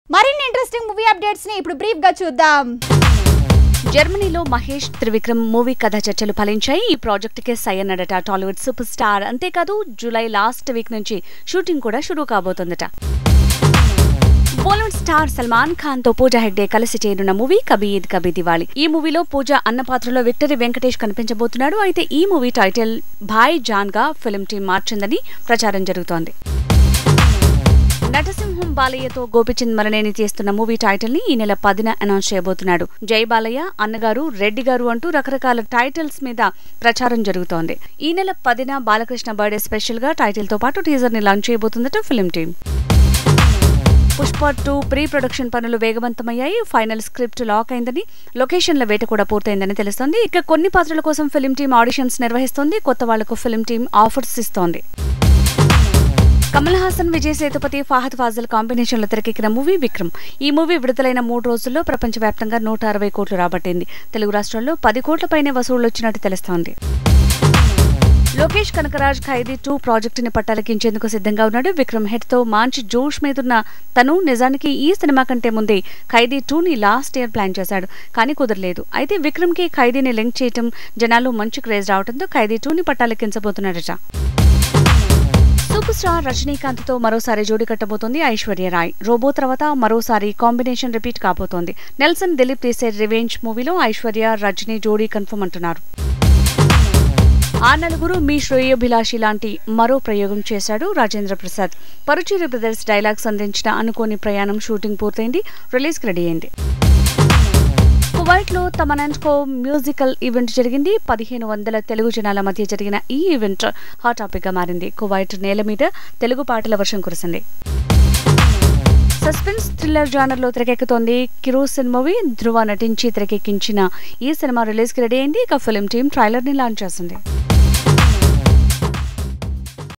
మరిన్ని interesting movie updates ని ఇప్పుడు బ్రీఫ్ గా చూద్దాం జర్మనీలో మహేష్ త్రివిక్రమ్ మూవీ కథ చర్చలు ఫలించాయి ఈ ప్రాజెక్టుకే సై అన్నాడట టాలీవుడ్ సూపర్ స్టార్ అంతేకాదు జూలై లాస్ట్ వీక్ నుంచి షూటింగ్ కూడా షురూ కాబోతోందట బాలీవుడ్ స్టార్ సల్మాన్ ఖాన్ తో పూజా హెగ్డే కలిసి చేరున్న మూవీ కబీ ఈద్ కబీ దివాళి ఈ మూవీలో పూజ అన్న పాత్రలో విక్టరీ వెంకటేష్ కనిపించబోతున్నాడు అయితే ఈ మూవీ టైటిల్ భాయ్ జాన్ గా ఫిల్మ్ టీం మార్చిందని ప్రచారం జరుగుతోంది నటసింహం బాలయ్యతో గోపిచంద్ మలనేని చేస్తున్న మూవీ టైటిల్ ని ఈ నెల పదిన అనౌన్స్ చేయబోతున్నాడు జై బాలయ్య అన్నగారు రెడ్డి గారు అంటూ రకరకాల టైటిల్స్ మీద ప్రచారం జరుగుతోంది ఈ నెల పదిన బాలకృష్ణ బర్త్డే స్పెషల్ గా టైటిల్ తో పాటు టీజర్ ని లాంచ్ చేయబోతుందట film team Pushpa two pre production పనులు వేగవంతమయ్యాయి ఫైనల్ స్క్రిప్ట్ లాక్ అయిందని లొకేషన్ల వేట కూడా పూర్తయిందని తెలుస్తోంది ఇక కొన్ని పాత్రల కోసం ఫిల్మ్ టీం ఆడిషన్స్ నిర్వహిస్తోంది కొత్త వాళ్లకు ఫిల్మ్ టీం ఆఫర్స్ ఇస్తోంది కమల్ హాసన్ విజయ్ సేతుపతి ఫాహద్ ఫాజిల్ కాంబినేషన్లో తెరకెక్కిన మూవీ విక్రమ్ ఈ మూవీ విడుదలైన మూడు రోజుల్లో ప్రపంచవ్యాప్తంగా నూట అరవై కోట్లు రాబట్టింది తెలుగు రాష్ట్రాల్లో పది కోట్ల పైనే వసూళ్లు వచ్చినట్టు తెలుస్తోంది లోకేష్ కనకరాజ్ ఖైదీ టూ ప్రాజెక్టుని పట్టాలకించేందుకు సిద్ధంగా ఉన్నాడు విక్రమ్ హెడ్ తో మంచి జోష్ మీదున్న తను నిజానికి ఈ సినిమా కంటే ముందే ఖైదీ టూని లాస్ట్ ఇయర్ ప్లాన్ చేశాడు కానీ కుదరలేదు అయితే విక్రమ్ కి ఖైదీని లింక్ చేయటం జనాలు మంచి క్రేజ్ రావడంతో ఖైదీ టూని పట్టాలెక్కించబోతున్నాడట సూపర్ స్టార్ రజనీకాంత్ తో మరోసారి జోడీ కట్టబోతోంది ఐశ్వర్య రాయ్ రోబో తర్వాత మరోసారి కాంబినేషన్ రిపీట్ కాబోతోంది నెల్సన్ దిలీప్ తీసే రివెంజ్ మూవీలో ఐశ్వర్య రజనీ జోడీ కన్ఫర్మ్ అంటున్నారు ఆ నలుగురు మీ శ్రేయోభిలాషి లాంటి మరో ప్రయోగం చేశాడు రాజేంద్ర ప్రసాద్ పరుచూరి బ్రదర్స్ డైలాగ్స్ అందించిన అనుకోని ప్రయాణం షూటింగ్ పూర్తయింది రిలీజ్కి రెడీ అయింది కువైట్ లో తమనంట్కో మ్యూజికల్ ఈవెంట్ జరిగింది పదిహేను వందల తెలుగు జనాల మధ్య జరిగిన ఈ ఈవెంట్ హాట్ టాపిక్ గా మారింది కువైట్ నేల మీద తెలుగు పాటల వర్షం కురిసింది సస్పెన్స్ థ్రిల్లర్ జానర్ లో తెరకెక్కుతోంది కిరోసిన్ మూవీ ధృవ నటించి తెరకెక్కించిన ఈ సినిమా రిలీజ్ కి రెడీ అయింది ఇక ఫిల్మ్ టీం ట్రైలర్ ని లాంచ్ చేసింది